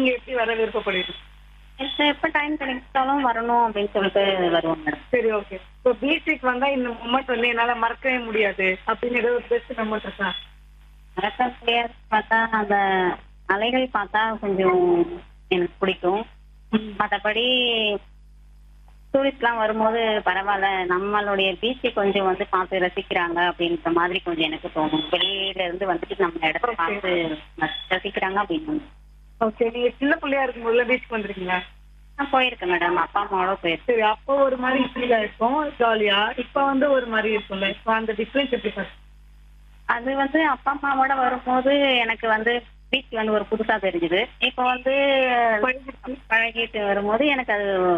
நீங்க எப்படி வர விருப்பப்படுவீங்க எனக்கு எப்ப டைம் கிடைச்சாலும் வரணும் அப்படின்னு சொல்லிட்டு வருவோம் மேடம் சரி ஓகே இப்போ பீச்சுக்கு வந்தா இந்த மொமெண்ட் வந்து என்னால மறக்கவே முடியாது அப்படின்னு ஏதோ ஒரு பெஸ்ட் மொமெண்ட் இருக்கா மறக்க முடியாது பார்த்தா அந்த அலைகள் பார்த்தா கொஞ்சம் எனக்கு பிடிக்கும் மற்றபடி டூரிஸ்ட்லாம் வரும்போது பரவாயில்ல நம்மளுடைய பீச்சை கொஞ்சம் வந்து பார்த்து ரசிக்கிறாங்க அப்படின்ற மாதிரி கொஞ்சம் எனக்கு தோணும் வெளியில இருந்து வந்துட்டு நம்ம இடத்த Okay. பார்த்து ரசிக்கிறாங்க அப்படின்னு ஓகே நீங்க சின்ன பிள்ளையா இருக்கும்போது பீச்சுக்கு வந்திருக்கீங்களா நான் போயிருக்கேன் மேடம் அப்பா அம்மாவோட போயிருக்கேன் சரி அப்போ ஒரு மாதிரி ஃபீலா இருக்கும் ஜாலியா இப்போ வந்து ஒரு மாதிரி இருக்கும்ல இப்போ அந்த டிஃபரன்ஸ் எப்படி பாரு அது வந்து அப்பா அம்மாவோட வரும்போது எனக்கு வந்து பீச் வந்து ஒரு புதுசா தெரிஞ்சுது இப்போ வந்து பழகிட்டு வரும்போது எனக்கு அது